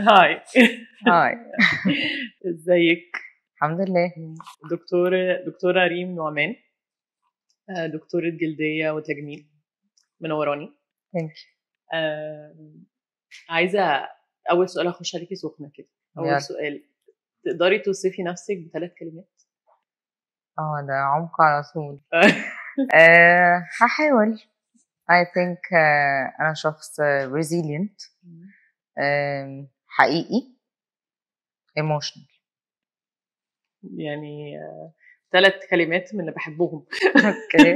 هاي هاي ازيك الحمد لله دكتورة دكتورة ريم نعمان آه، دكتورة جلدية وتجميل منوراني ثانك آه، عايزة أول سؤال أخش عليكي سخنة كده يلا. أول سؤال تقدري توصفي نفسك بثلاث كلمات؟ اه ده عمق على طول آه هحاول I think آه أنا شخص آه، resilient آه حقيقي emotional يعني ثلاث كلمات من اللي بحبهم اوكي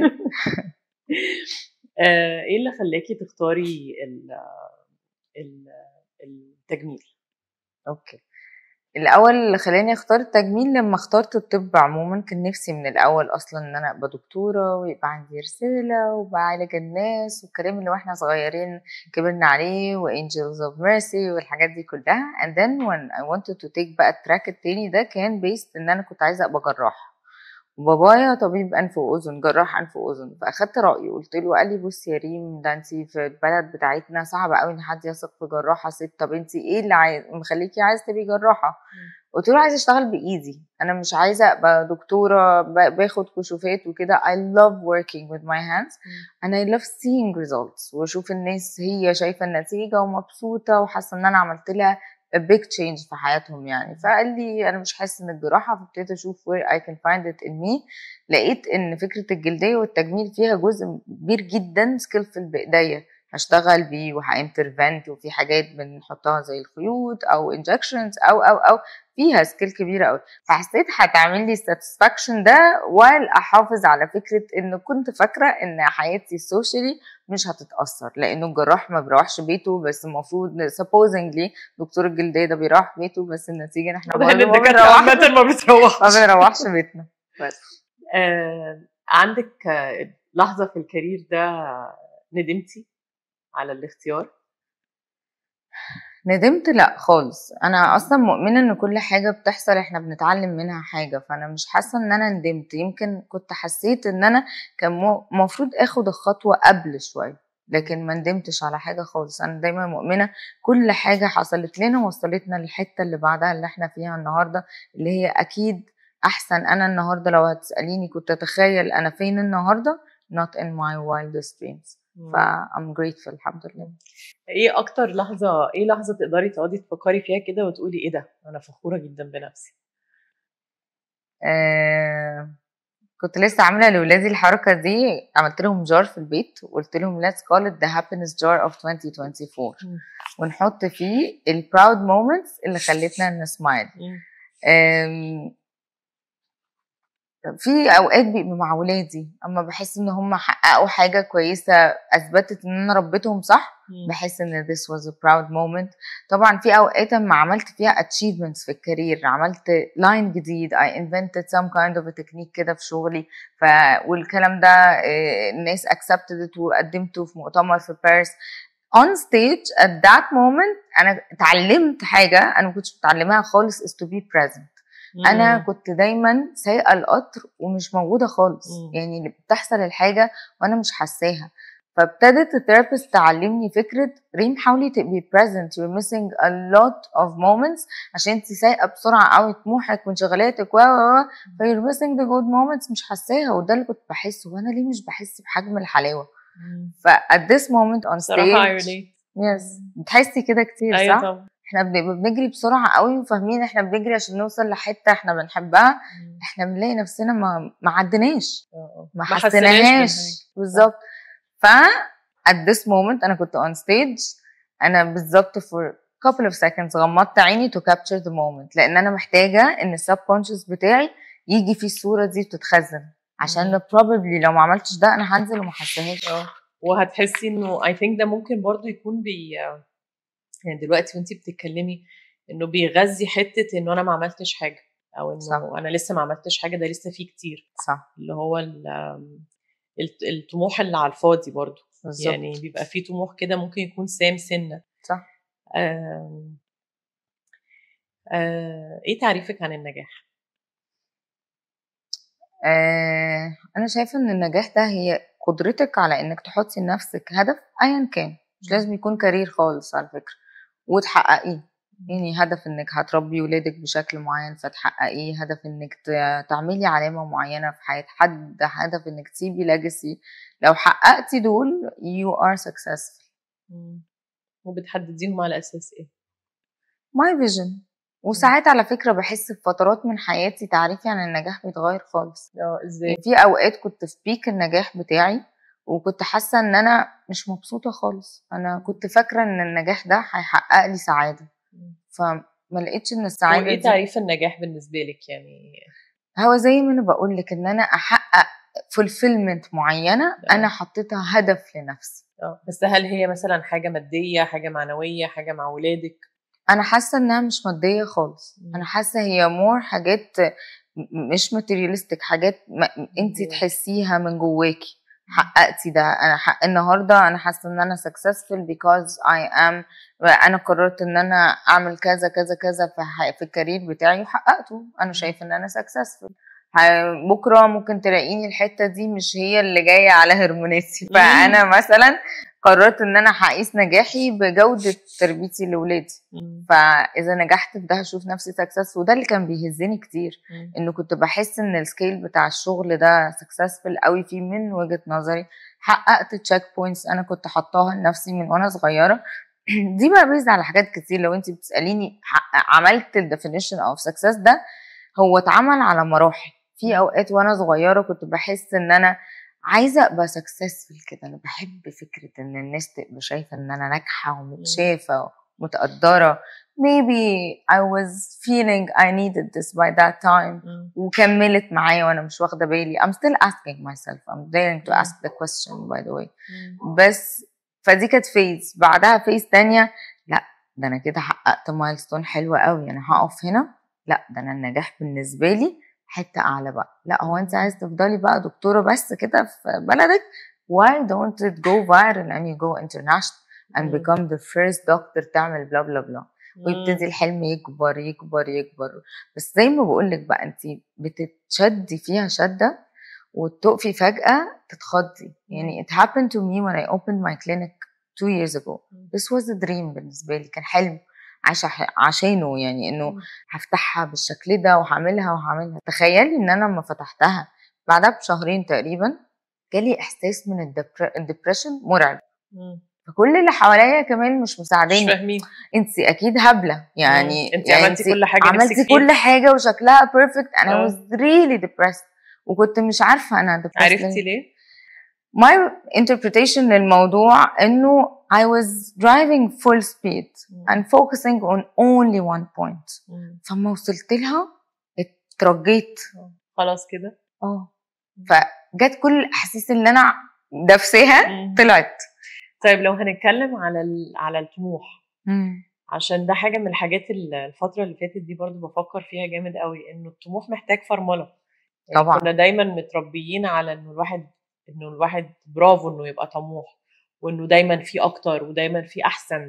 آه، ايه اللي خلاكي تختاري ال- ال- التجميل؟ اوكي الاول اللي خلاني اختار التجميل لما اخترت الطب عموما كان نفسي من الاول اصلا ان انا ابقى دكتوره ويبقى عندي رساله وبعالج الناس والكلام اللي واحنا صغيرين كبرنا عليه وانجلز اوف ميرسي والحاجات دي كلها and then when I wanted to take بقى التراك التاني ده كان بيست ان انا كنت عايزه ابقى جراح وبابايا طبيب انف واذن جراح انف واذن فاخدت رايه قلت له قال لي بصي يا ريم ده انت في البلد بتاعتنا صعب قوي ان حد يثق في جراحه ست طب انت ايه اللي عايز مخليكي عايزه تبقي جراحه قلت له عايزه اشتغل بايدي انا مش عايزه ابقى دكتوره ب- باخد كشوفات وكده I love working with my hands and I love seeing results واشوف الناس هي شايفه النتيجه ومبسوطه وحاسه ان انا عملت لها a big change في حياتهم يعني فقال لي انا مش حاسه ان الجراحه فابتديت اشوف where I can find it in me لقيت ان فكره الجلديه والتجميل فيها جزء كبير جدا سكيلفل بايديا هشتغل بيه وهانترفنت وفي حاجات بنحطها زي الخيوط او انجكشنز او او او فيها سكيل كبيره قوي فحسيت هتعمل لي ساتسفاكشن ده while احافظ على فكره ان كنت فاكره ان حياتي السوشيالي مش هتتاثر لانه الجراح ما بيروحش بيته بس المفروض supposedly دكتور الجلديه ده بيروح بيته بس النتيجه ان احنا واضح ان برضه ما الدكاترة بنروحش- عامة ما ما بتروحش بنروحش بيتنا بس آه، عندك آه، لحظة في الكارير ده ندمتي على الاختيار؟ ندمت لا خالص انا اصلا مؤمنه ان كل حاجه بتحصل احنا بنتعلم منها حاجه فانا مش حاسه ان انا ندمت يمكن كنت حسيت ان انا كان المفروض اخد الخطوه قبل شويه لكن ما ندمتش على حاجه خالص انا دايما مؤمنه كل حاجه حصلت لنا وصلتنا للحته اللي بعدها اللي احنا فيها النهارده اللي هي اكيد احسن انا النهارده لو هتساليني كنت اتخيل انا فين النهارده not in my wildest dreams ف I'm grateful الحمد لله ايه اكتر لحظة ايه لحظة تقدري تقعدي تفكري فيها كده وتقولي ايه ده؟ انا فخورة جدا بنفسي. آه كنت لسه عامله لاولادي الحركه دي عملت لهم جار في البيت وقلت لهم let's call it the happiness jar of 2024 مم. ونحط فيه ال proud moments اللي خلتنا نسمايل آم، في اوقات بيبقى مع ولادي اما بحس ان هم حققوا حاجه كويسه اثبتت ان انا ربيتهم صح بحس ان this was a proud moment طبعا في اوقات اما عملت فيها achievements في الكارير عملت لاين جديد I invented some kind of a technique كده في شغلي ف والكلام ده آه، الناس accepted it وقدمته في مؤتمر في باريس on stage at that moment انا اتعلمت حاجه انا ما كنتش متعلمها خالص is to be present انا كنت دايما سايقه القطر ومش موجوده خالص مم. يعني اللي بتحصل الحاجه وانا مش حاساها فابتدت الثيرابيست تعلمني فكره ريم حاولي تبقي present you're missing a lot of moments عشان انت سايقه بسرعه قوي طموحك وانشغالاتك و و و ف you're missing the good moments مش حاساها وده اللي كنت بحسه وانا ليه مش بحس بحجم الحلاوه ف at this moment on صراحة I stage relate. يس بتحسي كده كتير ايوه صح؟ طبعا احنا بنبقى بنجري بسرعه قوي وفاهمين احنا بنجري عشان نوصل لحته احنا بنحبها احنا بنلاقي نفسنا ما ما عدناش ما حسيناش حسيناهاش بالحاجة. بالظبط ف at this moment انا كنت on stage انا بالظبط for couple of seconds غمضت عيني to capture the moment لان انا محتاجه ان السب كونشس بتاعي يجي فيه الصوره دي وتتخزن عشان مم. probably لو ما عملتش ده انا هنزل وما حسهاش اه وهتحسي انه اي ثينك ده ممكن برضو يكون بي يعني دلوقتي وانت بتتكلمي انه بيغذي حته انه انا ما عملتش حاجه او انه صح. انا لسه ما عملتش حاجه ده لسه فيه كتير صح اللي هو ال- الت- الطموح اللي على الفاضي برضو بالظبط يعني بيبقى فيه طموح كده ممكن يكون سام سنه صح آم، آه، ايه تعريفك عن النجاح؟ آه انا شايفه ان النجاح ده هي قدرتك على انك تحطي لنفسك هدف ايا كان مش لازم يكون كارير خالص على فكره وتحققيه يعني هدف انك هتربي ولادك بشكل معين فتحققيه هدف انك ت- تعملي علامة معينة في حياة حد هدف انك تسيبي legacy لو حققتي دول you are successful مم. وبتحدديهم على اساس ايه؟ my vision وساعات على فكرة بحس في فترات من حياتي تعريفي عن النجاح بيتغير خالص اه ازاي؟ في اوقات كنت في بيك النجاح بتاعي وكنت حاسة ان انا مش مبسوطة خالص انا كنت فاكرة ان النجاح ده هيحقق لي سعادة مم. فما لقيتش ان هو السعادة ايه دي تعريف النجاح بالنسبه لك يعني؟ هو زي ما انا بقول لك ان انا احقق fulfillment معينه آه. انا حطيتها هدف لنفسي اه بس هل هي مثلا حاجه ماديه حاجه معنويه حاجه مع ولادك انا حاسه انها مش ماديه خالص مم. انا حاسه هي مور حاجات م- مش ماتيريالستيك حاجات انت جواكي. تحسيها من جواكي حققتي ده انا حق النهارده انا حاسه ان انا successful because I am انا قررت ان انا اعمل كذا كذا كذا في ح- في الكارير بتاعي وحققته انا شايفه ان انا successful ه- بكره ممكن تلاقيني الحته دي مش هي اللي جايه على هرموناتي مم. فانا مثلا قررت ان انا هقيس نجاحي بجوده تربيتي لاولادي مم. فاذا نجحت في ده هشوف نفسي سكسس وده اللي كان بيهزني كتير مم. انه كنت بحس ان السكيل بتاع الشغل ده سكسسفل قوي فيه من وجهه نظري حققت تشيك بوينتس انا كنت حطاها لنفسي من وانا صغيره دي بقى بيزد على حاجات كتير لو انت بتساليني ح- عملت الديفينيشن اوف سكسس ده هو اتعمل على مراحل في اوقات وانا صغيره كنت بحس ان انا عايزه ابقى سكسسفل كده انا بحب فكره ان الناس تبقى شايفه ان انا ناجحه ومتشافه ومتقدره maybe I was feeling I needed this by that time مم. وكملت معايا وانا مش واخده بالي I'm still asking myself I'm daring to مم. ask the question by the way مم. بس فدي كانت فيز بعدها فيز تانية لا ده انا كده حققت مايلستون حلوة قوي انا هقف هنا لا ده انا النجاح بالنسبة لي حتة اعلى بقى لا هو انت عايز تفضلي بقى دكتورة بس كده في بلدك why don't it go viral and you go international and مم. become the first doctor تعمل بلا بلا بلا ويبتدي مم. الحلم يكبر يكبر يكبر بس زي ما بقول لك بقى انت بتتشدي فيها شده وتقفي فجاه تتخضي يعني it happened to me when I opened my clinic two years ago مم. this was a dream بالنسبه لي كان حلم عايشه ح- عشانه يعني انه مم. هفتحها بالشكل ده وهعملها وهعملها تخيلي ان انا لما فتحتها بعدها بشهرين تقريبا جالي احساس من الدبر- الدبريشن مرعب مم. فكل اللي حواليا كمان مش مش مساعديني فاهمين انت اكيد هبله يعني مم. انت يعني عملتي كل حاجة نفسك عملتي فيها. كل حاجه وشكلها بيرفكت انا اه. was really depressed وكنت مش عارفه انا depressed عرفتي ليه. ليه؟ my interpretation للموضوع انه I was driving full speed مم. and focusing on only one point مم. فما وصلت لها اترجيت خلاص كده اه فجت كل الاحاسيس اللي انا دافساها مم. طلعت طيب لو هنتكلم على ال- على الطموح عشان ده حاجه من الحاجات اللي الفتره اللي فاتت دي برضو بفكر فيها جامد قوي انه الطموح محتاج فرمله يعني طبعا. كنا دايما متربيين على انه الواحد انه الواحد برافو انه يبقى طموح وانه دايما في اكتر ودايما في احسن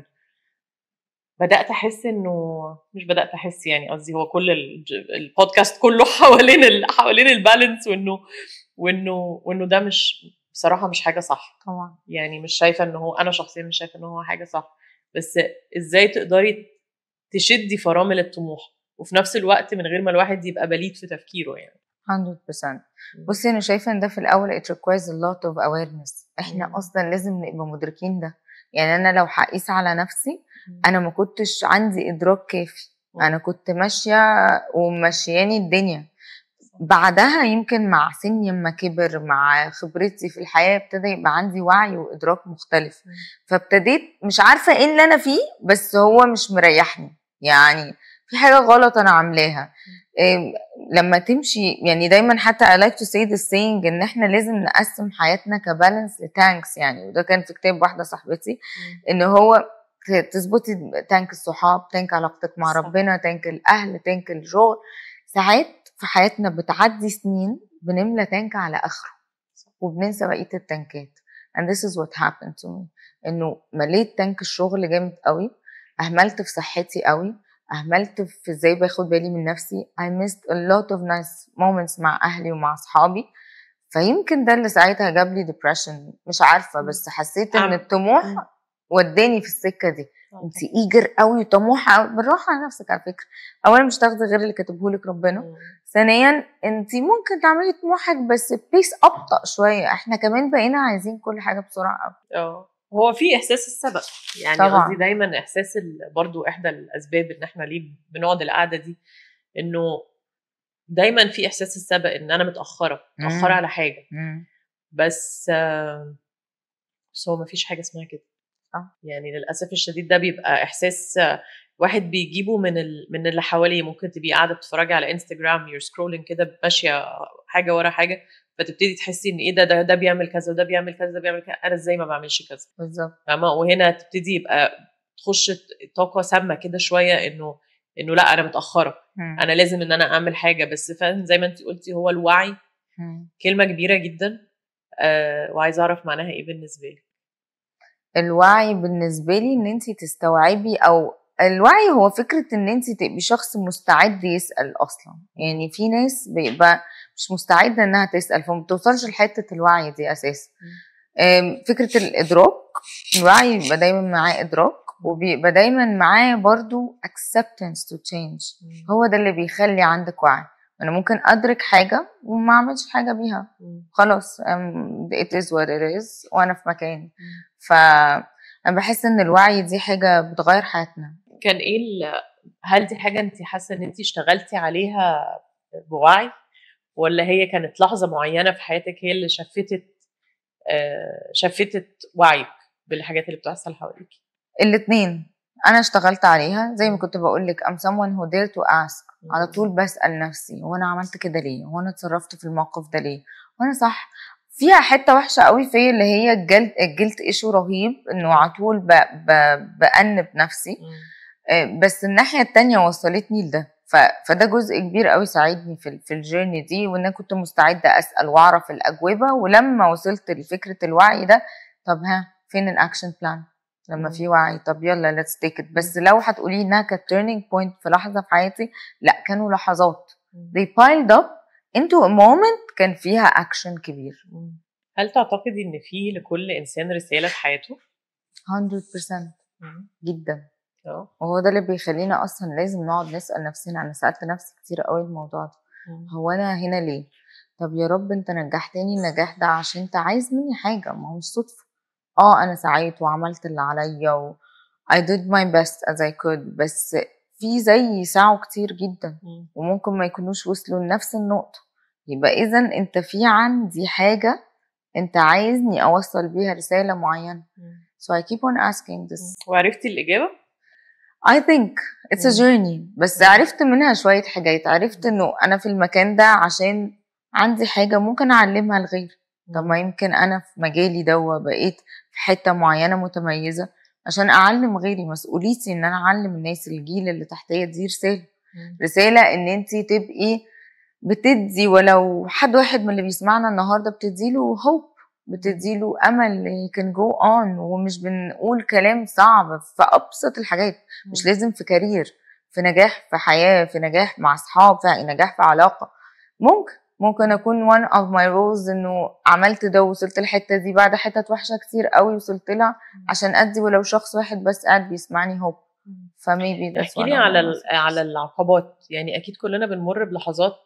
بدات احس انه مش بدات احس يعني قصدي هو كل الج- البودكاست كله حوالين ال... حوالين البالانس وانه وانه وانه ده مش بصراحه مش حاجه صح طبعا يعني مش شايفه ان هو انا شخصيا مش شايفه ان هو حاجه صح بس ازاي تقدري تشدي فرامل الطموح وفي نفس الوقت من غير ما الواحد يبقى بليد في تفكيره يعني 100% بصي انا شايفه ان ده في الاول it requires a lot of awareness احنا مم. اصلا لازم نبقى مدركين ده يعني انا لو هقيس على نفسي انا ما كنتش عندي ادراك كافي مم. انا كنت ماشيه ومشياني الدنيا بعدها يمكن مع سني لما كبر مع خبرتي في الحياه ابتدى يبقى عندي وعي وادراك مختلف مم. فابتديت مش عارفه ايه اللي انا فيه بس هو مش مريحني يعني في حاجه غلط انا عاملاها إيه لما تمشي يعني دايما حتى I like to say this saying ان احنا لازم نقسم حياتنا كبالانس لتانكس يعني وده كان في كتاب واحده صاحبتي مم. ان هو ت- تظبطي تانك الصحاب تانك علاقتك مع صح. ربنا تانك الاهل تانك الشغل ساعات في حياتنا بتعدي سنين بنملى تانك على اخره وبننسى بقيه التانكات and this is what happened to me انه مليت تانك الشغل جامد قوي اهملت في صحتي قوي اهملت في ازاي باخد بالي من نفسي I missed a lot of nice moments مع اهلي ومع اصحابي فيمكن ده اللي ساعتها جاب لي depression مش عارفه مم. بس حسيت ان أعمل. الطموح مم. وداني في السكه دي آه، انت ايجر قوي وطموحه قوي بالراحه على نفسك على فكره اولا مش هتاخدي غير اللي كاتبه لك ربنا مم. ثانيا انت ممكن تعملي طموحك بس بيس ابطا شويه احنا كمان بقينا عايزين كل حاجه بسرعه قوي اه هو في احساس السبق يعني طبعاً. قصدي دايما احساس ال- برضو احدى الاسباب ان احنا ليه بنقعد القعده دي انه دايما في احساس السبق ان انا متاخره مم. متاخره على حاجه بس آه، بس هو ما فيش حاجه اسمها كده آه. يعني للاسف الشديد ده بيبقى احساس آه، واحد بيجيبه من ال... من اللي حواليه ممكن تبقي قاعده بتتفرجي على انستجرام يور سكرولينج كده ماشيه حاجه ورا حاجه فتبتدي تحسي ان ايه ده ده ده بيعمل كذا وده بيعمل كذا ده بيعمل كذا انا ازاي ما بعملش كذا بالظبط فاهمه وهنا تبتدي يبقى تخش طاقه سامه كده شويه انه انه لا انا متاخره مم. انا لازم ان انا اعمل حاجه بس فعلا زي ما انت قلتي هو الوعي مم. كلمه كبيره جدا آه وعايزه اعرف معناها ايه بالنسبه لي الوعي بالنسبه لي ان انت تستوعبي او الوعي هو فكره ان انت تبقي شخص مستعد يسال اصلا يعني في ناس بيبقى مش مستعده انها تسال فما بتوصلش لحته الوعي دي اساسا أم، فكره الادراك الوعي بيبقى دايما معاه ادراك وبيبقى دايما معاه برضو acceptance to change هو ده اللي بيخلي عندك وعي انا ممكن ادرك حاجه وما اعملش حاجه بيها مم. خلاص um, it is what it is وانا في مكاني مم. ف انا بحس ان الوعي دي حاجه بتغير حياتنا كان ايه ال- هل دي حاجه انت حاسه ان انت اشتغلتي عليها بوعي ولا هي كانت لحظه معينه في حياتك هي اللي شفتت آه، شفتت وعيك بالحاجات اللي بتحصل حواليك الاتنين انا اشتغلت عليها زي ما كنت بقول لك I'm someone who dare to ask على طول بسأل نفسي هو انا عملت كده ليه هو انا اتصرفت في الموقف ده ليه وانا صح فيها حته وحشه قوي فيا اللي هي الجلد الجلد ايشو رهيب انه على طول ب... ب... بأنب نفسي مم. آه، بس الناحيه التانية وصلتني لده ف... فده جزء كبير قوي ساعدني في ال- في الجيرني دي وان انا كنت مستعده اسال واعرف الاجوبه ولما وصلت لفكره الوعي ده طب ها فين الاكشن بلان لما مم. في وعي طب يلا ليتس تيك ات بس لو هتقولي انها كانت تيرنينج بوينت في لحظه في حياتي لا كانوا لحظات مم. they piled up into a moment كان فيها اكشن كبير مم. هل تعتقدي ان في لكل انسان رساله في حياته؟ 100% مم. جدا اه وهو ده اللي بيخلينا اصلا لازم نقعد نسال نفسنا انا سالت نفسي كتير قوي الموضوع ده مم. هو انا هنا ليه طب يا رب انت نجحتني النجاح ده عشان انت عايز مني حاجه ما هو مش صدفه اه انا سعيت وعملت اللي عليا و I did my best as I could بس في زي سعوا كتير جدا مم. وممكن ما يكونوش وصلوا لنفس النقطه يبقى اذا انت في عندي حاجه انت عايزني اوصل بيها رساله معينه مم. so I keep on asking this وعرفتي الاجابه؟ I think it's a مم. journey بس مم. عرفت منها شوية حاجات عرفت انه انا في المكان ده عشان عندي حاجة ممكن اعلمها لغيري طب ما يمكن انا في مجالي ده بقيت في حتة معينة متميزة عشان اعلم غيري مسؤوليتي ان انا اعلم الناس الجيل اللي تحتيا دي رسالة مم. رسالة ان انت تبقي بتدي ولو حد واحد من اللي بيسمعنا النهاردة بتديله hope بتديله امل he can go on ومش بنقول كلام صعب في ابسط الحاجات مش لازم في كارير في نجاح في حياة في نجاح مع اصحاب في نجاح في علاقة ممكن ممكن اكون one of my roles انه عملت ده ووصلت الحتة دي بعد حتت وحشة كتير قوي وصلت لها عشان ادي ولو شخص واحد بس قاعد بيسمعني هوب مم. فميبي ده احكي لي على ال- على العقبات يعني اكيد كلنا بنمر بلحظات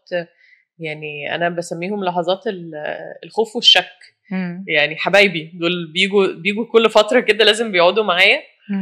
يعني انا بسميهم لحظات ال- الخوف والشك يعني حبايبي دول بيجوا بيجوا كل فتره كده لازم بيقعدوا معايا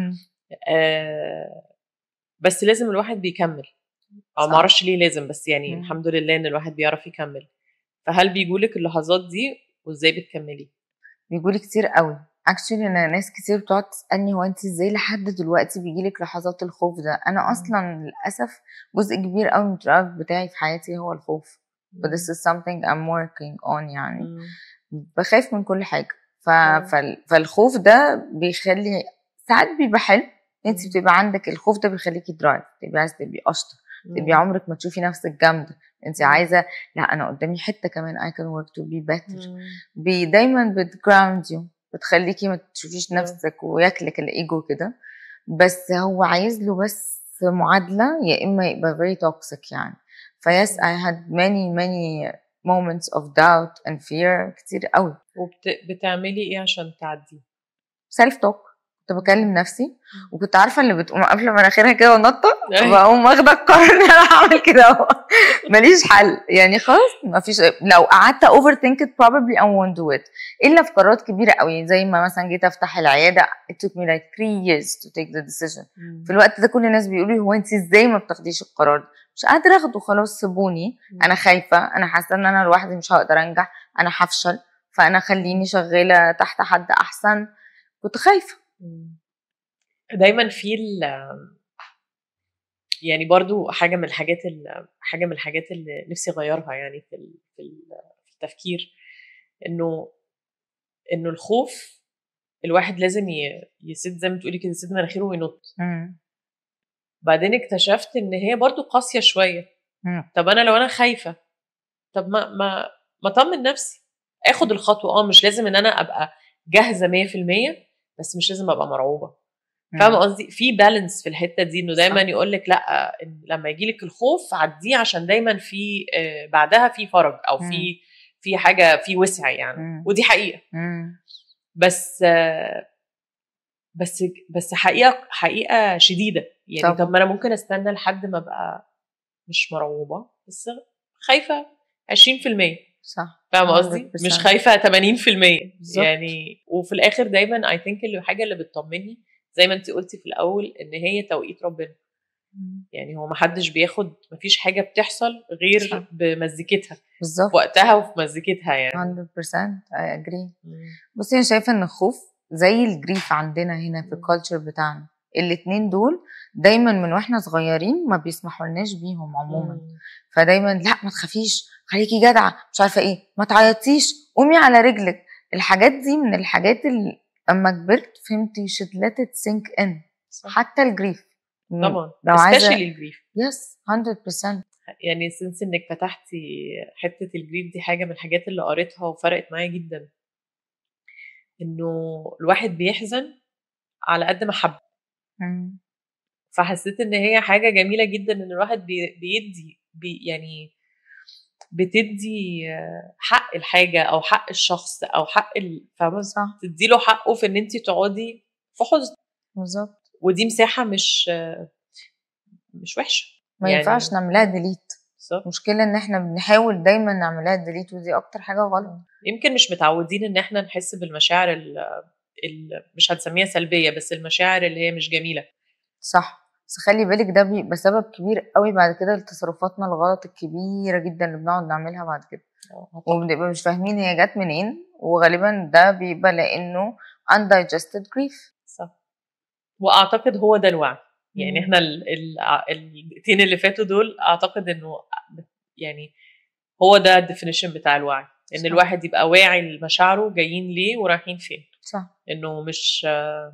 آه بس لازم الواحد بيكمل او صح. ما اعرفش ليه لازم بس يعني مم. الحمد لله ان الواحد بيعرف يكمل فهل بيجولك اللحظات دي وازاي بتكملي بيقولي كتير قوي اكشلي انا ناس كتير بتقعد تسالني هو انت ازاي لحد دلوقتي بيجيلك لحظات الخوف ده انا مم. اصلا للاسف جزء كبير قوي من الدرايف بتاعي في حياتي هو الخوف but this is something I'm working on يعني مم. بخاف من كل حاجه ف... مم. فال... فالخوف ده بيخلي ساعات بيبقى حلو انت مم. بتبقى عندك الخوف ده بيخليكي درايف تبقي عايزه تبقي اشطر تبقي عمرك ما تشوفي نفسك جامده انت مم. عايزه لا انا قدامي حته كمان I can work to be better مم. بي دايما بتجراوند يو بتخليكي ما تشوفيش مم. نفسك وياكلك الايجو كده بس هو عايز له بس معادله يا اما يبقى very toxic يعني فيس I had many many moments of doubt and fear كتير قوي وبتعملي ايه عشان تعدي self talk كنت بكلم نفسي وكنت عارفه اللي بتقوم قافله مناخيرها كده ونطه أيوة. بقوم واخده القرار ان انا هعمل كده اهو ماليش حل يعني خلاص ما فيش لو قعدت اوفر ثينك it probably I won't do it الا في قرارات كبيره قوي زي ما مثلا جيت افتح العياده it took me like three years to take the decision مم. في الوقت ده كل الناس بيقولوا لي هو انت ازاي ما بتاخديش القرار ده مش قادره اخده خلاص سيبوني انا خايفه انا حاسه ان انا لوحدي مش هقدر انجح انا هفشل فانا خليني شغاله تحت حد احسن كنت خايفه مم. دايما في ال يعني برضو حاجه من الحاجات ال- حاجه من الحاجات اللي نفسي اغيرها يعني في ال- في ال- في التفكير انه انه الخوف الواحد لازم ي- يسد زي ما تقولي كده يسد مناخيره وينط مم. بعدين اكتشفت ان هي برضو قاسيه شويه مم. طب انا لو انا خايفه طب ما ما ما اطمن نفسي اخد الخطوه اه مش لازم ان انا ابقى جاهزه 100% بس مش لازم ابقى مرعوبه فاهمه قصدي في بالانس في الحته دي انه دايما صح. يقول لك لا إن لما يجي لك الخوف عديه عشان دايما في آه، بعدها في فرج او مم. في في حاجه في وسع يعني مم. ودي حقيقه مم. بس آه، بس بس حقيقه حقيقه شديده يعني طبعا. طب ما انا ممكن استنى لحد ما ابقى مش مرعوبه بس خايفه 20% صح فاهمه قصدي 100%. مش خايفه 80% بالظبط. يعني وفي الاخر دايما اي ثينك الحاجه اللي بتطمني زي ما انت قلتي في الاول ان هي توقيت ربنا يعني هو محدش بياخد مفيش حاجه بتحصل غير صح. بمزيكتها بالظبط في وقتها وفي مزيكتها يعني 100% I agree مم. بصي انا شايفه ان الخوف زي الجريف عندنا هنا في مم. الكالتشر بتاعنا الاتنين دول دايما من واحنا صغيرين ما بيسمحولناش بيهم عموما مم. فدايما لا ما تخافيش خليكي جدعه مش عارفه ايه ما تعيطيش قومي على رجلك الحاجات دي من الحاجات اللي اما كبرت فهمت you should let it sink in صح. حتى الجريف طبعا لو عايزه especially الجريف يس 100% يعني سنس انك فتحتي حته الجريف دي حاجه من الحاجات اللي قريتها وفرقت معايا جدا انه الواحد بيحزن على قد ما حب مم. فحسيت ان هي حاجه جميله جدا ان الواحد بي- بيدي بي يعني بتدي آه، حق الحاجه او حق الشخص او حق ال- فاهمه صح تدي له حقه في ان انت تقعدي في حزن بالظبط ودي مساحه مش آه، مش وحشه ما يعني- ينفعش نعملها ديليت بالظبط المشكله ان احنا بنحاول دايما نعملها ديليت ودي اكتر حاجه غلط يمكن مش متعودين ان احنا نحس بالمشاعر ال ال- مش هنسميها سلبيه بس المشاعر اللي هي مش جميله صح بس خلي بالك ده بيبقى سبب كبير قوي بعد كده لتصرفاتنا الغلط الكبيره جدا اللي بنقعد نعملها بعد كده وبنبقى مش فاهمين هي جت منين وغالبا ده بيبقى لانه undigested grief صح واعتقد هو ده الوعي يعني مم. احنا ال- ال- الدقيقتين اللي فاتوا دول اعتقد انه يعني هو ده الديفينيشن بتاع الوعي ان صح. الواحد يبقى واعي لمشاعره جايين ليه ورايحين فين صح انه مش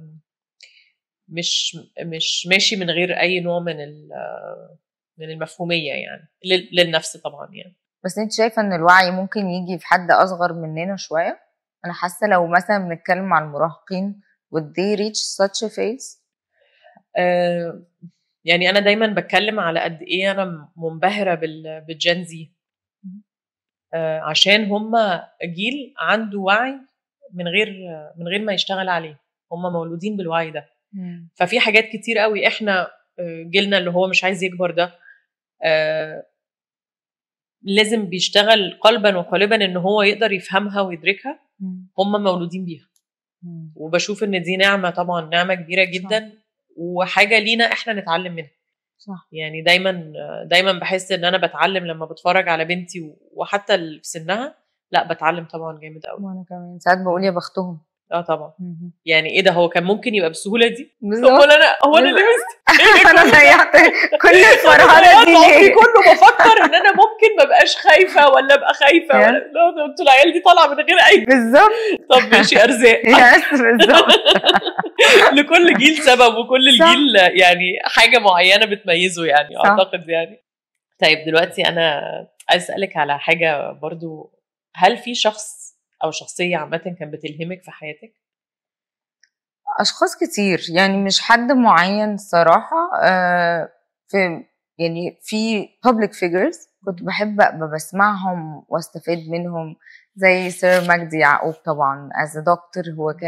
مش مش ماشي من غير اي نوع من ال- من المفهوميه يعني لل- للنفس طبعا يعني بس انت شايفه ان الوعي ممكن يجي في حد اصغر مننا شويه انا حاسه لو مثلا بنتكلم عن المراهقين would they reach such a phase آه، يعني انا دايما بتكلم على قد ايه انا منبهره بال- بالجين زي آه، عشان هم جيل عنده وعي من غير من غير ما يشتغل عليه هم مولودين بالوعي ده ففي حاجات كتير قوي احنا آه، جيلنا اللي هو مش عايز يكبر ده آه، لازم بيشتغل قلبا وقالبا ان هو يقدر يفهمها ويدركها هم مولودين بيها وبشوف ان دي نعمه طبعا نعمه كبيره جدا وحاجه لينا احنا نتعلم منها صح يعني دايما دايما بحس ان انا بتعلم لما بتفرج على بنتي وحتى اللي في سنها لا بتعلم طبعا جامد قوي وانا كمان ساعات بقول يا بختهم اه طبعا يعني ايه ده هو كان ممكن يبقى بالسهوله دي طب بالظبط ولا انا هو انا ليه مست- انا ضيعت كل الفرحانه دي عمري ليه كله بفكر ان انا ممكن ما بقاش خايفه ولا ابقى خايفه ولا لا ده انتوا العيال دي طالعه من غير اي بالظبط طب ماشي ارزاق يس بالظبط لكل جيل سبب وكل صح. الجيل يعني حاجه معينه بتميزه يعني صح. اعتقد يعني طيب دلوقتي انا عايز اسالك على حاجه برضو هل في شخص او شخصيه عامه كانت بتلهمك في حياتك اشخاص كتير يعني مش حد معين صراحه آه، في يعني في public figures كنت بحب ابقى بسمعهم واستفاد منهم زي سير مجدي يعقوب طبعا as a doctor هو كان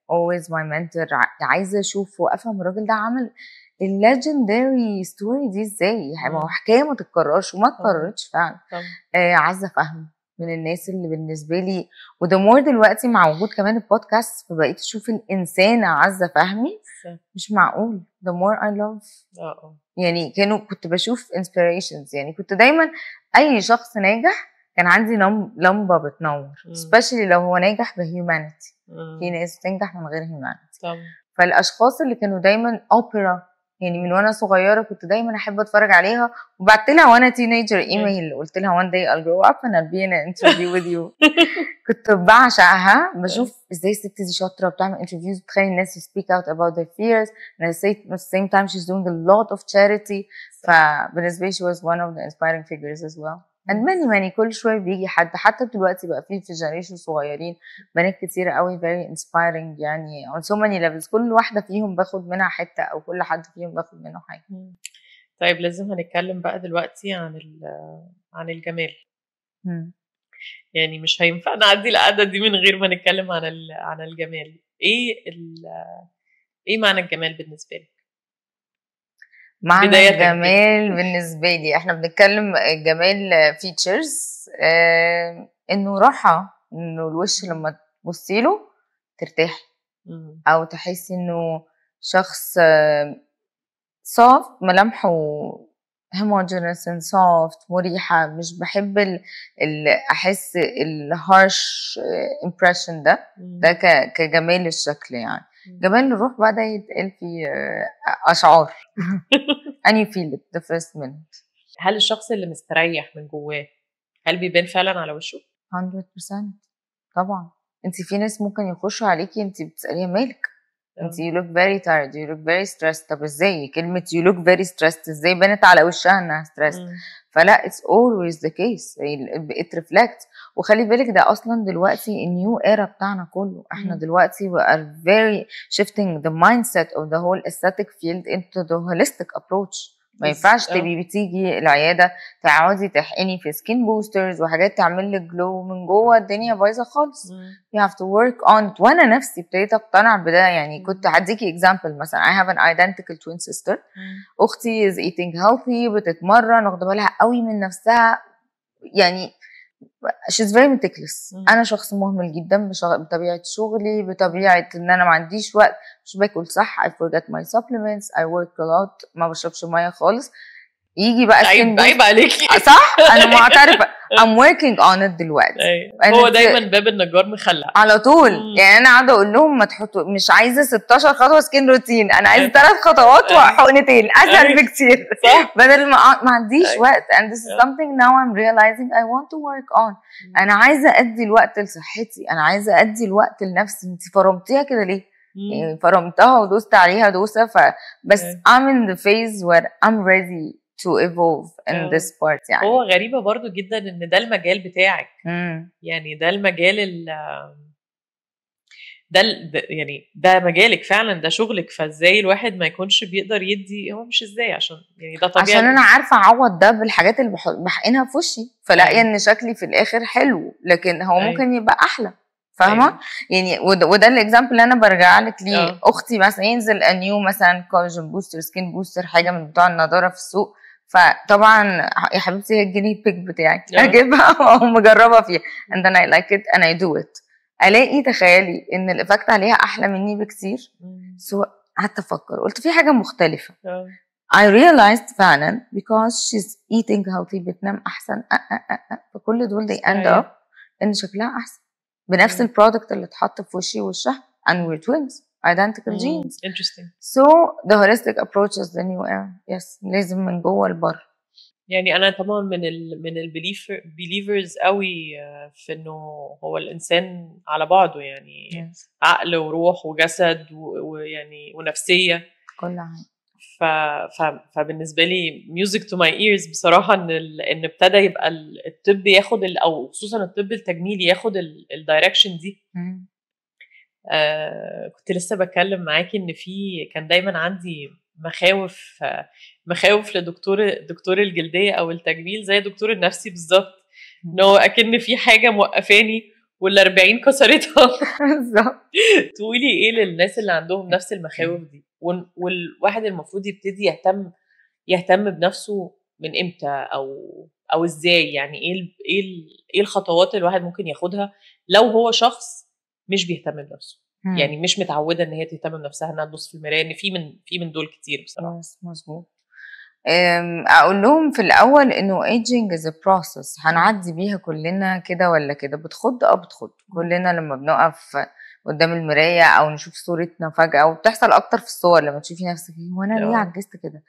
always my mentor ع- عايزه اشوف وافهم الراجل ده عمل الليجندري ستوري دي ازاي يعني ما هو مم. حكايه ما تتكررش وما طبعا اتكررتش فعلا طبعا آه عزه فهمي من الناس اللي بالنسبه لي وده مور دلوقتي مع وجود كمان البودكاست فبقيت اشوف الانسانه عزه فهمي صح. مش معقول the more I love اه اه يعني كانوا كنت بشوف inspirations يعني كنت دايما اي شخص ناجح كان عندي لم- لمبه بتنور مم. especially لو هو ناجح بهيومانيتي في مم. ناس بتنجح من غير هيومانيتي طبعا فالاشخاص اللي كانوا دايما اوبرا يعني من وانا صغيره كنت دايما احب اتفرج عليها وبعت لها وانا تينيجر ايميل قلت لها one day I'll grow up and I'll be in an interview with you كنت بعشقها بشوف ازاي الست دي شاطره بتعمل انترفيوز بتخلي الناس to speak out about their fears and at the same- at the same time she's doing a lot of charity فبالنسبه لي she was one of the inspiring figures as well and many many كل شويه بيجي حد حتى دلوقتي بقى في في جنريشن صغيرين بنات كتيرة قوي very inspiring يعني on so many levels كل واحدة فيهم باخد منها حتة أو كل حد فيهم باخد منه حاجة مم. طيب لازم هنتكلم بقى دلوقتي عن ال- عن الجمال مم. يعني مش هينفع نعدي القعدة دي من غير ما نتكلم عن ال- عن الجمال ايه ال ايه معنى الجمال بالنسبة لك؟ معنى بداية كده. الجمال بالنسبة لي احنا بنتكلم الجمال فيتشرز اه انه راحة انه الوش لما تبصي له ترتاحي مم. او تحسي انه شخص soft ملامحه homogeneous and soft مريحة مش بحب ال... ال... أحس الهارش impression ده مم. ده ك... كجمال الشكل يعني مم. جمال الروح بقى ده يتقال في آه، أشعار and you feel it the first minute هل الشخص اللي مستريح من جواه هل بيبان فعلا على وشه؟ 100% طبعا انت في ناس ممكن يخشوا عليكي انت بتسأليها مالك انت you look very tired you look very stressed طب ازاي كلمة you look very stressed ازاي بانت على وشها انها stressed مم. فلا it's always the case it reflects وخلي بالك ده اصلا دلوقتي النيو era بتاعنا كله احنا مم. دلوقتي we are very shifting the mindset of the whole aesthetic field into the holistic approach ما بس- ينفعش آه. تبقي بتيجي العياده تقعدي تحقني في سكين بوسترز وحاجات تعمل لك جلو من جوه الدنيا بايظه خالص مم. you have to work on it وانا نفسي ابتديت اقتنع بده يعني مم. كنت هديكي example مثلا I have an identical twin sister مم. اختي is eating healthy بتتمرن واخده بالها قوي من نفسها يعني she's very meticulous مم. انا شخص مهمل جدا بشغ... بطبيعه شغلي بطبيعه ان انا ما عنديش وقت مش باكل صح I forget my supplements I work a lot ما بشربش ميه خالص يجي بقى skin عيب boost- عيب عليكي صح انا معترفه I'm working on it دلوقتي أيوة. أنا هو ت- دايما باب النجار مخلع على طول مم. يعني انا قاعده اقول لهم ما تحطوا مش عايزه 16 خطوه سكين روتين انا عايزه أيوة. ثلاث خطوات أيوة. وحقنتين اسهل أيوة. بكتير صح بدل ما أقعد- ما عنديش أيوة. وقت and this is أيوة. something now I'm realizing I want to work on انا عايزه ادي الوقت لصحتي انا عايزه ادي الوقت لنفسي انت فرمتيها كده ليه مم. يعني فرمتها ودوست عليها دوسه فبس أيوة. I'm in the phase where I'm ready to evolve in أيوة. this part يعني هو غريبة برضو جدا ان ده المجال بتاعك مم. يعني ده المجال ال ده ال- ده- يعني ده مجالك فعلا ده شغلك فازاي الواحد ما يكونش بيقدر يدي هو مش ازاي عشان يعني ده طبيعي عشان انا عارفه اعوض ده بالحاجات اللي بح- بحقنها في وشي فلاقيه أيوة. ان شكلي في الاخر حلو لكن هو أيوة. ممكن يبقى احلى فاهمه أيوة. يعني وده, وده الاكزامبل اللي انا برجع لك ليه آه. اختي مثلا ينزل انيو مثلا كولاجين بوستر سكين بوستر حاجه من بتوع النضاره في السوق فطبعا يا حبيبتي هي الجيني بيك بتاعي آه. هجيبها واقوم مجربه فيها and then I like it and I do it الاقي تخيلي ان الايفكت عليها احلى مني بكتير مم. سو قعدت افكر قلت في حاجه مختلفه آه. I realized فعلا because she's eating healthy بتنام احسن أه أه أه أه. فكل دول they end صحيح. up ان شكلها احسن بنفس مم. البرودكت اللي اتحط في وشي ووشها and we're twins identical مم. genes interesting so the holistic approach is the new era yes لازم من جوه لبره يعني انا طبعا من ال من البيليفرز قوي آه، في انه هو الانسان على بعضه يعني yes. عقل وروح وجسد و- ويعني ونفسيه كل حاجه ف... ف... فبالنسبه لي ميوزك تو ماي ايرز بصراحه ان ال... ان ابتدى يبقى ال- الطب ياخد ال... او خصوصا الطب التجميلي ياخد الدايركشن دي مم. آه كنت لسه بتكلم معاكي ان في كان دايما عندي مخاوف آه مخاوف لدكتور دكتور الجلديه او التجميل زي دكتور النفسي بالظبط ان هو اكن في حاجه موقفاني وال40 كسرتها بالظبط تقولي ايه للناس اللي عندهم نفس المخاوف دي وال- والواحد المفروض يبتدي يهتم يهتم بنفسه من امتى او او ازاي يعني ايه ال- ايه ال- ايه الخطوات اللي الواحد ممكن ياخدها لو هو شخص مش بيهتم بنفسه مم. يعني مش متعوده ان هي تهتم بنفسها انها تبص في المرايه ان في من في من دول كتير بصراحه يس مظبوط أم، اقول لهم في الاول انه aging is a process هنعدي بيها كلنا كده ولا كده بتخض اه بتخض كلنا لما بنقف قدام المرايه او نشوف صورتنا فجاه وبتحصل اكتر في الصور لما تشوفي نفسك إيه، هو انا ليه آه. عجزت كده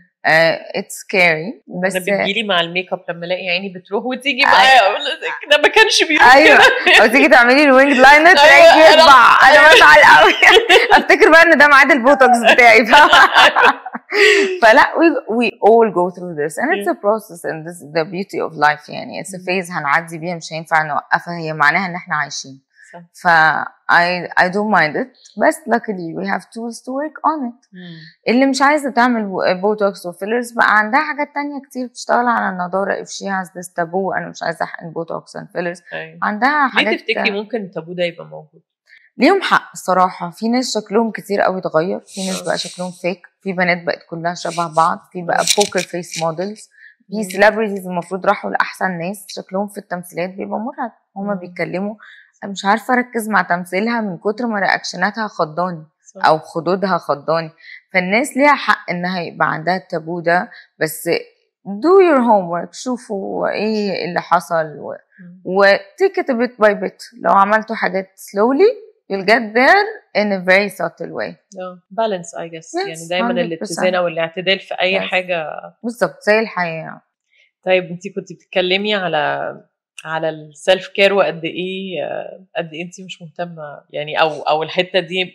اتس scary بس انا بتجيلي مع الميك اب لما الاقي عيني بتروح وتيجي أيوة. معايا اقول لك ده ما كانش بيروح ايوه كده. او تيجي تعملي الوينج لاينر أيوة، تلاقي أنا- يطبع انا بزعل قوي افتكر بقى ان ده ميعاد البوتوكس بتاعي فاهمة؟ فلا we, we all go through this and it's a process and this is the beauty of life يعني it's a مم. phase هنعدي بيها مش هينفع نوقفها هي معناها ان احنا عايشين صح. ف I, I don't mind it بس luckily we have tools to work on it مم. اللي مش عايزه تعمل بوتوكس وفيلرز بقى عندها حاجات تانية كتير بتشتغل على النضاره if she has this taboo انا مش عايزه احقن بوتوكس and fillers أيوة. عندها حاجات ليه تفتكري ممكن التابو ده يبقى موجود؟ ليهم حق الصراحة في ناس شكلهم كتير قوي اتغير في ناس بقى شكلهم فيك في بنات بقت كلها شبه بعض في بقى بوكر فيس موديلز في مم. سيلبرتيز المفروض راحوا لأحسن ناس شكلهم في التمثيلات بيبقى مرعب هما مم. بيتكلموا أنا مش عارفة أركز مع تمثيلها من كتر ما رياكشناتها خضاني صح. أو خدودها خضاني فالناس ليها حق إنها يبقى عندها التابو ده بس do your homework شوفوا ايه اللي حصل و... مم. و take it a bit by bit لو عملتوا حاجات slowly you'll get there in a very subtle way بالانس اي جس Yes, يعني دايما 100%. الاتزان او الاعتدال في اي Yes. حاجه بالظبط زي الحياة طيب انت كنت بتتكلمي على على السيلف كير وقد ايه آه، قد ايه انت مش مهتمه يعني او او الحته دي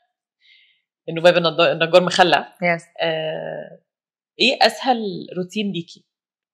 انه باب النضا- النجار مخلع yes آه، ايه اسهل روتين ليكي؟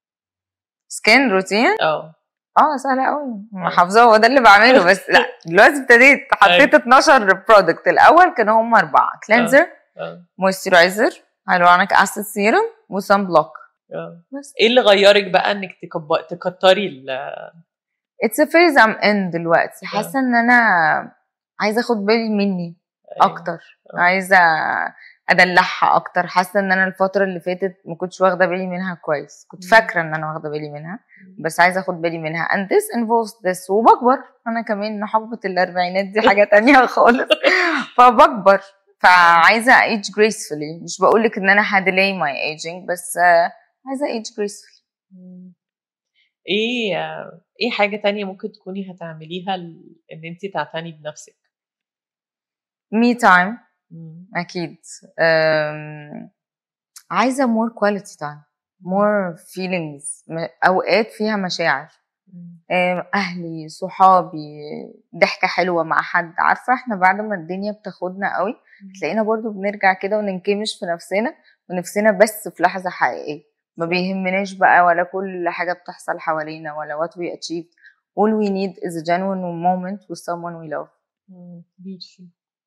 سكين روتين اه اه سهلة قوي آه. حافظاه هو ده اللي بعمله بس لا دلوقتي ابتديت حطيت 12 برودكت الاول كانوا هم اربعة كلينزر اه مويسترايزر هيلورونيك اسيد سيرم وسان بلوك اه بس ايه اللي غيرك بقى انك تكب... تكتري ال اتس ا فيز ام ان دلوقتي حاسه ان انا عايزه اخد بالي مني اكتر آه. عايزه ادلعها اكتر حاسه ان انا الفتره اللي فاتت ما كنتش واخده بالي منها كويس كنت مم. فاكره ان انا واخده بالي منها بس عايزه اخد بالي منها and this involves this وبكبر انا كمان حقبه الاربعينات دي حاجه تانية خالص فبكبر فعايزه age gracefully مش بقولك ان انا هديلي my aging بس آه، عايزه age gracefully مم. ايه ايه حاجه تانية ممكن تكوني هتعمليها ل- ان انت تعتني بنفسك me time مم. اكيد أم، عايزه more quality time more feelings م- اوقات فيها مشاعر مم. أم، اهلي صحابي ضحكه حلوه مع حد عارفه احنا بعد ما الدنيا بتاخدنا قوي تلاقينا برضو بنرجع كده وننكمش في نفسنا ونفسنا بس في لحظه حقيقيه ما بيهمناش بقى ولا كل حاجه بتحصل حوالينا ولا what we achieved all we need is a genuine moment with someone we love مم. beautiful.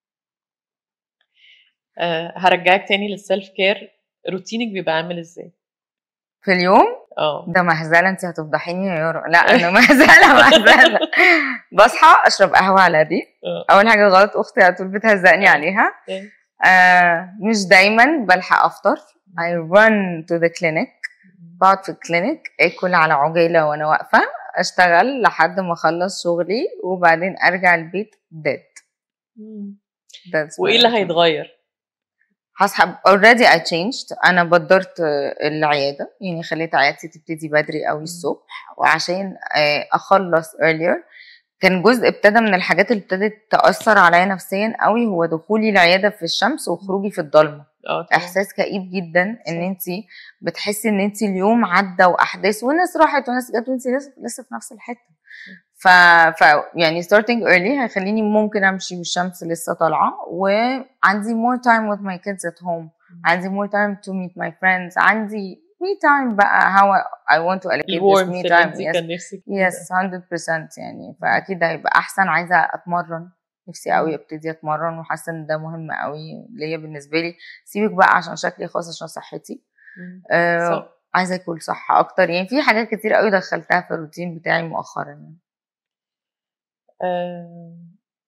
آه هرجعك تاني للسيلف كير روتينك بيبقى عامل ازاي؟ في اليوم اه ده مهزله انت هتفضحيني يا يارا لا انا مهزله مهزله بصحى اشرب قهوه على دي آه. اول حاجه غلط اختي على طول بتهزقني عليها إيه. آه مش دايما بلحق افطر I run to the clinic بقعد في الكلينيك اكل على عجاله وانا واقفه اشتغل لحد ما اخلص شغلي وبعدين ارجع البيت dead مم. That's وايه my اللي routine. هيتغير؟ هسحب already I changed انا بدرت آه، العياده يعني خليت عيادتي تبتدي بدري قوي الصبح وعشان آه، اخلص earlier كان جزء ابتدى من الحاجات اللي ابتدت تاثر عليا نفسيا قوي هو دخولي العياده في الشمس وخروجي في الضلمه اه طبعاً. احساس كئيب جدا ان صح. انت بتحسي ان انت اليوم عدى واحداث والناس راحت وناس جت وانت لسه لسه في نفس الحته ف... ف يعني starting early هيخليني ممكن امشي والشمس لسه طالعه وعندي more time with my kids at home عندي more time to meet my friends عندي me time بقى how I want to allocate this الورمث me اللي time انت yes كان نفسك فيه yes 100% يعني فاكيد هيبقى احسن عايزه اتمرن نفسي قوي ابتدي اتمرن وحاسه ان ده مهم قوي ليا بالنسبه لي سيبك بقى عشان شكلي خاص عشان صحتي ده. مم. آه صح. عايزه اكل صح اكتر يعني في حاجات كتير قوي دخلتها في الروتين بتاعي مؤخرا يعني آه،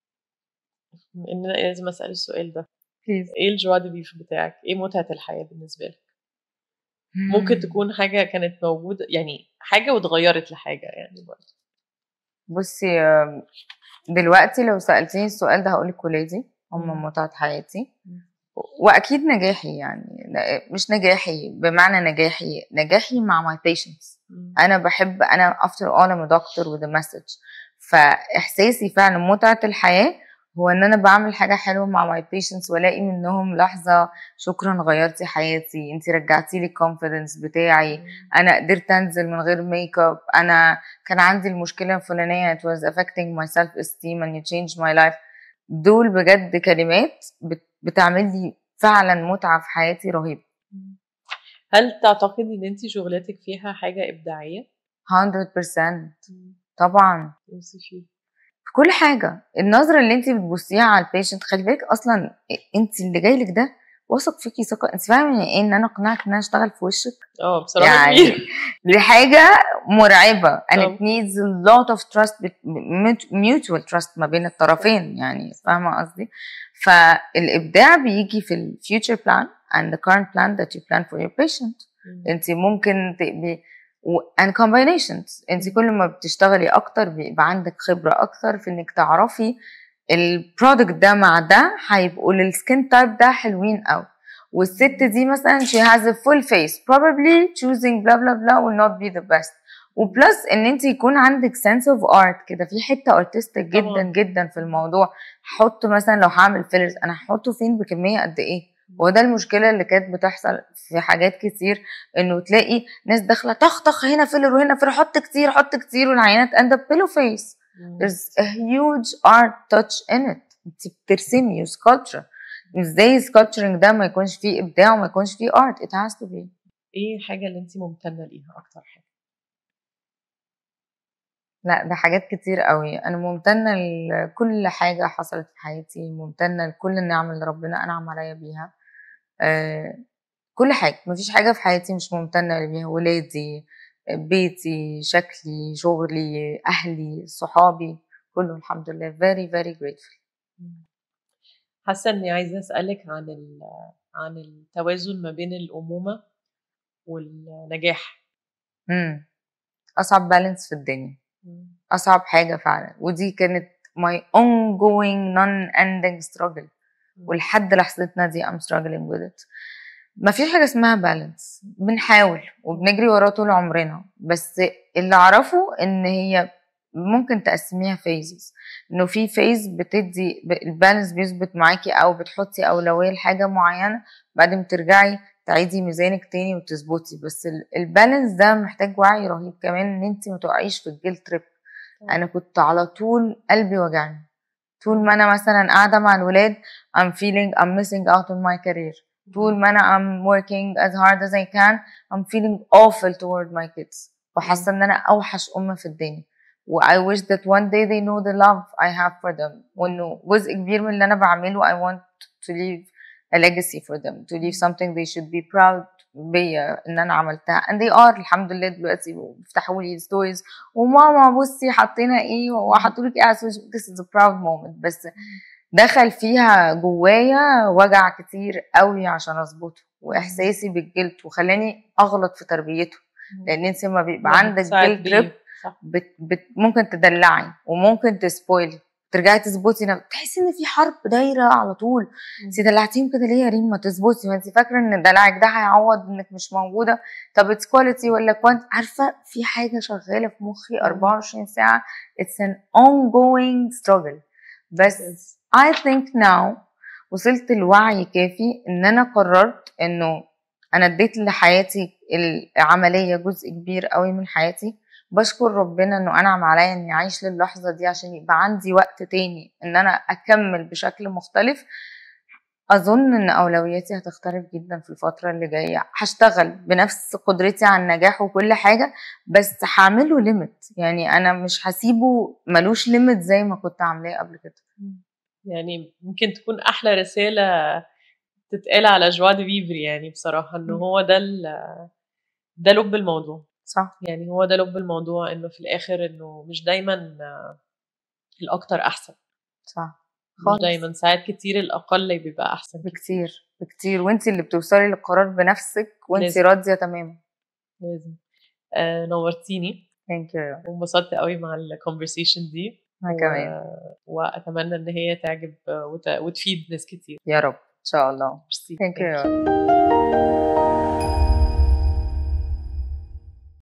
ان انا لازم اسال السؤال ده بليز ايه الجوا دي بيف بتاعك ايه متعه الحياه بالنسبه لك ممكن تكون حاجه كانت موجوده يعني حاجه واتغيرت لحاجه يعني برضه بصي آم، دلوقتي لو سألتيني السؤال ده هقولك ولادي هم مم. متعة حياتي مم. وأكيد نجاحي يعني لا- مش نجاحي بمعنى نجاحي نجاحي مع my patients مم. أنا بحب أنا after all I'm a doctor with a message فإحساسي فعلا متعة الحياة هو إن أنا بعمل حاجة حلوة مع my patients وألاقي منهم لحظة شكرا غيرتي حياتي انتي رجعتي لي الكونفيدنس بتاعي انا قدرت انزل من غير ميك اب انا كان عندي المشكله الفلانيه it was affecting my self esteem and you changed my life دول بجد كلمات بت- بتعمل لي فعلا متعه في حياتي رهيبه مم. هل تعتقدي ان انت شغلتك فيها حاجه ابداعيه 100% طبعا اوصفي في كل حاجه النظره اللي انت بتبصيها على البيشنت خلي بالك اصلا انت اللي جاي لك ده واثق فيكي ثقه انت فاهمه يعني ايه ان انا اقنعك ان انا اشتغل في وشك اه بصراحه يعني كبير. دي حاجة مرعبة and طب. it needs a lot of trust bet- mut- mutual trust ما بين الطرفين يعني فاهمة قصدي فالإبداع بيجي في ال future plan and the current plan that you plan for your patient مم. انت ممكن تبقي و- and combinations انت كل ما بتشتغلي اكتر بيبقى عندك خبرة اكتر في انك تعرفي البرودكت ده مع ده هيبقوا للسكين تايب ده حلوين قوي والست دي مثلا she has a full face probably choosing blah blah blah will not be the best وبلس ان انت يكون عندك sense of art كده في حته artistic جدا طبعاً. جدا في الموضوع هحط مثلا لو هعمل فيلرز انا هحطه فين بكميه قد ايه وده المشكله اللي كانت بتحصل في حاجات كتير انه تلاقي ناس داخله طخ هنا فيلر وهنا فيلر حط كتير حط كتير والعينات end up pillow face مم. there's a huge art touch in it انت بترسمي sculpture ازاي sculpturing ده ما يكونش فيه ابداع وما يكونش فيه art it has to be ايه الحاجه اللي انت ممتنه ليها اكتر حاجه لا ده حاجات كتير قوي انا ممتنه لكل حاجه حصلت في حياتي ممتنه لكل النعم اللي ربنا انعم عليا بيها آه كل حاجه مفيش حاجه في حياتي مش ممتنه بيها ولادي بيتي شكلي شغلي اهلي صحابي كله الحمد لله very very grateful مم. حاسه اني عايزه اسالك عن ال- عن التوازن ما بين الامومه والنجاح امم اصعب بالانس في الدنيا مم. اصعب حاجه فعلا ودي كانت my ongoing non-ending struggle ولحد لحظتنا دي I'm struggling with it ما فيش حاجة اسمها بالانس بنحاول وبنجري وراه طول عمرنا بس اللي أعرفه إن هي ممكن تقسميها فيزز إنه في فيز بتدي ب- البالانس بيظبط معاكي أو بتحطي أولوية لحاجة معينة بعدين بترجعي تعيدي ميزانك تاني وتظبطي بس ال- البالانس ده محتاج وعي رهيب كمان إن انت ما تقعيش في الجيل تريب انا كنت على طول قلبي وجعني طول ما انا مثلا قاعده مع الولاد I'm feeling I'm missing out on my career طول ما انا I'm working as hard as I can I'm feeling awful toward my kids وحاسه ان انا اوحش ام في الدنيا و I wish that one day they know the love I have for them وانه جزء كبير من اللي انا بعمله I want to leave a legacy for them to leave something they should be proud بيا ان انا عملتها and they are الحمد لله دلوقتي بيفتحوا لي ستوريز وماما بصي حطينا ايه وحطوا لك ايه على السوشيال this is a proud moment بس دخل فيها جوايا وجع كتير قوي عشان اظبطه واحساسي بالجلد وخلاني اغلط في تربيته لان انت لما بيبقى عندك ساعات جلد بيه. تريب صح بت بت ممكن تدلعي وممكن تسبويلي ترجعي تظبطي نفسك تحسي ان في حرب دايره على طول انت دلعتيهم كده ليه يا ريم ما تظبطي ما انت فاكره ان دلعك ده هيعوض انك مش موجوده طب اتس كواليتي ولا كوانت عارفه في حاجه شغاله في مخي 24 ساعه اتس ان ongoing struggle بس Yes. I think now وصلت لوعي كافي ان انا قررت انه انا اديت لحياتي العمليه جزء كبير قوي من حياتي بشكر ربنا انه انعم عليا اني اعيش للحظه دي عشان يبقى عندي وقت تاني ان انا اكمل بشكل مختلف اظن ان اولوياتي هتختلف جدا في الفتره اللي جايه هشتغل بنفس قدرتي على النجاح وكل حاجه بس هعمله ليميت يعني انا مش هسيبه ملوش ليميت زي ما كنت عاملاه قبل كده يعني ممكن تكون احلى رساله تتقال على جوا دي فيفر يعني بصراحه انه مم. هو ده ال- ده لب الموضوع صح يعني هو ده لب الموضوع انه في الاخر انه مش دايما الاكتر احسن صح مش خالص دايما ساعات كتير الاقل بيبقى احسن كتير بكتير بكتير وانت اللي بتوصلي للقرار بنفسك وانت لازم. راضيه تماما لازم آه نورتيني ثانك يو وانبسطت قوي مع الكونفرسيشن دي انا و- كمان واتمنى ان هي تعجب وت... وتفيد ناس كتير يا رب ان شاء الله ميرسي ثانك يو